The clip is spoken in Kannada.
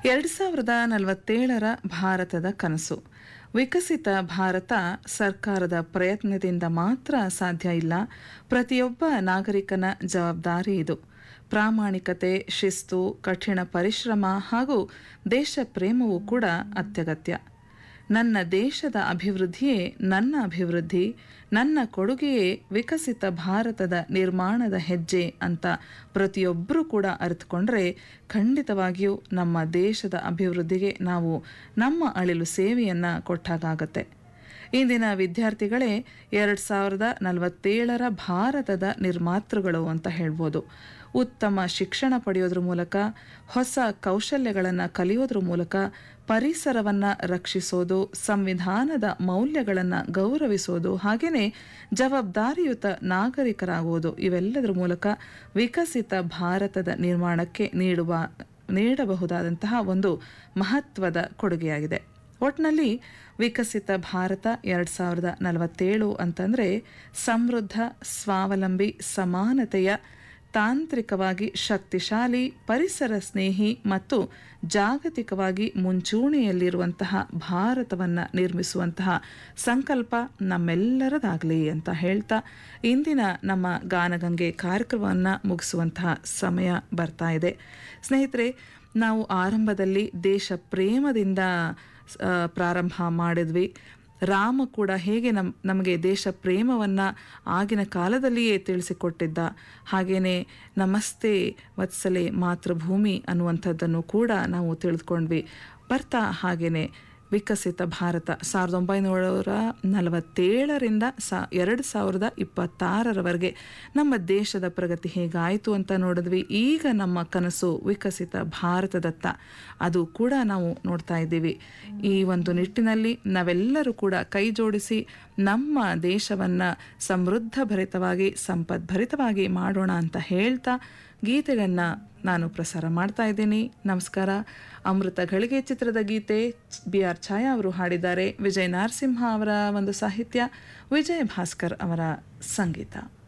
ಎರಡು ಸಾವಿರದ ನಲವತ್ತೇಳರ ಭಾರತದ ಕನಸು ವಿಕಸಿತ ಭಾರತ ಸರ್ಕಾರದ ಪ್ರಯತ್ನದಿಂದ ಮಾತ್ರ ಸಾಧ್ಯ ಇಲ್ಲ ಪ್ರತಿಯೊಬ್ಬ ನಾಗರಿಕನ ಜವಾಬ್ದಾರಿ ಇದು ಪ್ರಾಮಾಣಿಕತೆ ಶಿಸ್ತು ಕಠಿಣ ಪರಿಶ್ರಮ ಹಾಗೂ ದೇಶ ಪ್ರೇಮವೂ ಕೂಡ ಅತ್ಯಗತ್ಯ ನನ್ನ ದೇಶದ ಅಭಿವೃದ್ಧಿಯೇ ನನ್ನ ಅಭಿವೃದ್ಧಿ ನನ್ನ ಕೊಡುಗೆಯೇ ವಿಕಸಿತ ಭಾರತದ ನಿರ್ಮಾಣದ ಹೆಜ್ಜೆ ಅಂತ ಪ್ರತಿಯೊಬ್ಬರೂ ಕೂಡ ಅರಿತುಕೊಂಡ್ರೆ ಖಂಡಿತವಾಗಿಯೂ ನಮ್ಮ ದೇಶದ ಅಭಿವೃದ್ಧಿಗೆ ನಾವು ನಮ್ಮ ಅಳಿಲು ಸೇವೆಯನ್ನು ಕೊಟ್ಟಾಗತ್ತೆ ಇಂದಿನ ವಿದ್ಯಾರ್ಥಿಗಳೇ ಎರಡು ಸಾವಿರದ ನಲವತ್ತೇಳರ ಭಾರತದ ನಿರ್ಮಾತೃಗಳು ಅಂತ ಹೇಳ್ಬೋದು ಉತ್ತಮ ಶಿಕ್ಷಣ ಪಡೆಯೋದ್ರ ಮೂಲಕ ಹೊಸ ಕೌಶಲ್ಯಗಳನ್ನು ಕಲಿಯೋದ್ರ ಮೂಲಕ ಪರಿಸರವನ್ನು ರಕ್ಷಿಸೋದು ಸಂವಿಧಾನದ ಮೌಲ್ಯಗಳನ್ನು ಗೌರವಿಸೋದು ಹಾಗೆಯೇ ಜವಾಬ್ದಾರಿಯುತ ನಾಗರಿಕರಾಗುವುದು ಇವೆಲ್ಲದರ ಮೂಲಕ ವಿಕಸಿತ ಭಾರತದ ನಿರ್ಮಾಣಕ್ಕೆ ನೀಡುವ ನೀಡಬಹುದಾದಂತಹ ಒಂದು ಮಹತ್ವದ ಕೊಡುಗೆಯಾಗಿದೆ ಒಟ್ಟಿನಲ್ಲಿ ವಿಕಸಿತ ಭಾರತ ಎರಡು ಸಾವಿರದ ನಲವತ್ತೇಳು ಅಂತಂದರೆ ಸಮೃದ್ಧ ಸ್ವಾವಲಂಬಿ ಸಮಾನತೆಯ ತಾಂತ್ರಿಕವಾಗಿ ಶಕ್ತಿಶಾಲಿ ಪರಿಸರ ಸ್ನೇಹಿ ಮತ್ತು ಜಾಗತಿಕವಾಗಿ ಮುಂಚೂಣಿಯಲ್ಲಿರುವಂತಹ ಭಾರತವನ್ನು ನಿರ್ಮಿಸುವಂತಹ ಸಂಕಲ್ಪ ನಮ್ಮೆಲ್ಲರದಾಗಲಿ ಅಂತ ಹೇಳ್ತಾ ಇಂದಿನ ನಮ್ಮ ಗಾನಗಂಗೆ ಕಾರ್ಯಕ್ರಮವನ್ನು ಮುಗಿಸುವಂತಹ ಸಮಯ ಬರ್ತಾ ಇದೆ ಸ್ನೇಹಿತರೆ ನಾವು ಆರಂಭದಲ್ಲಿ ದೇಶ ಪ್ರೇಮದಿಂದ ಪ್ರಾರಂಭ ಮಾಡಿದ್ವಿ ರಾಮ ಕೂಡ ಹೇಗೆ ನಮ್ ನಮಗೆ ದೇಶ ಪ್ರೇಮವನ್ನು ಆಗಿನ ಕಾಲದಲ್ಲಿಯೇ ತಿಳಿಸಿಕೊಟ್ಟಿದ್ದ ಹಾಗೆಯೇ ನಮಸ್ತೆ ವತ್ಸಲೆ ಮಾತೃಭೂಮಿ ಅನ್ನುವಂಥದ್ದನ್ನು ಕೂಡ ನಾವು ತಿಳಿದುಕೊಂಡ್ವಿ ಬರ್ತಾ ಹಾಗೆಯೇ ವಿಕಸಿತ ಭಾರತ ಸಾವಿರದ ಒಂಬೈನೂರ ನಲವತ್ತೇಳರಿಂದ ಸಾ ಎರಡು ಸಾವಿರದ ಇಪ್ಪತ್ತಾರರವರೆಗೆ ನಮ್ಮ ದೇಶದ ಪ್ರಗತಿ ಹೇಗಾಯಿತು ಅಂತ ನೋಡಿದ್ವಿ ಈಗ ನಮ್ಮ ಕನಸು ವಿಕಸಿತ ಭಾರತದತ್ತ ಅದು ಕೂಡ ನಾವು ನೋಡ್ತಾ ಇದ್ದೀವಿ ಈ ಒಂದು ನಿಟ್ಟಿನಲ್ಲಿ ನಾವೆಲ್ಲರೂ ಕೂಡ ಕೈ ಜೋಡಿಸಿ ನಮ್ಮ ದೇಶವನ್ನು ಸಮೃದ್ಧ ಭರಿತವಾಗಿ ಸಂಪದ್ಭರಿತವಾಗಿ ಮಾಡೋಣ ಅಂತ ಹೇಳ್ತಾ ಗೀತೆಗಳನ್ನು ನಾನು ಪ್ರಸಾರ ಮಾಡ್ತಾ ಇದ್ದೀನಿ ನಮಸ್ಕಾರ ಅಮೃತ ಗಳಿಗೆ ಚಿತ್ರದ ಗೀತೆ ಬಿ ಆರ್ ಛಾಯಾ ಅವರು ಹಾಡಿದ್ದಾರೆ ವಿಜಯ್ ನರಸಿಂಹ ಅವರ ಒಂದು ಸಾಹಿತ್ಯ ವಿಜಯ್ ಭಾಸ್ಕರ್ ಅವರ ಸಂಗೀತ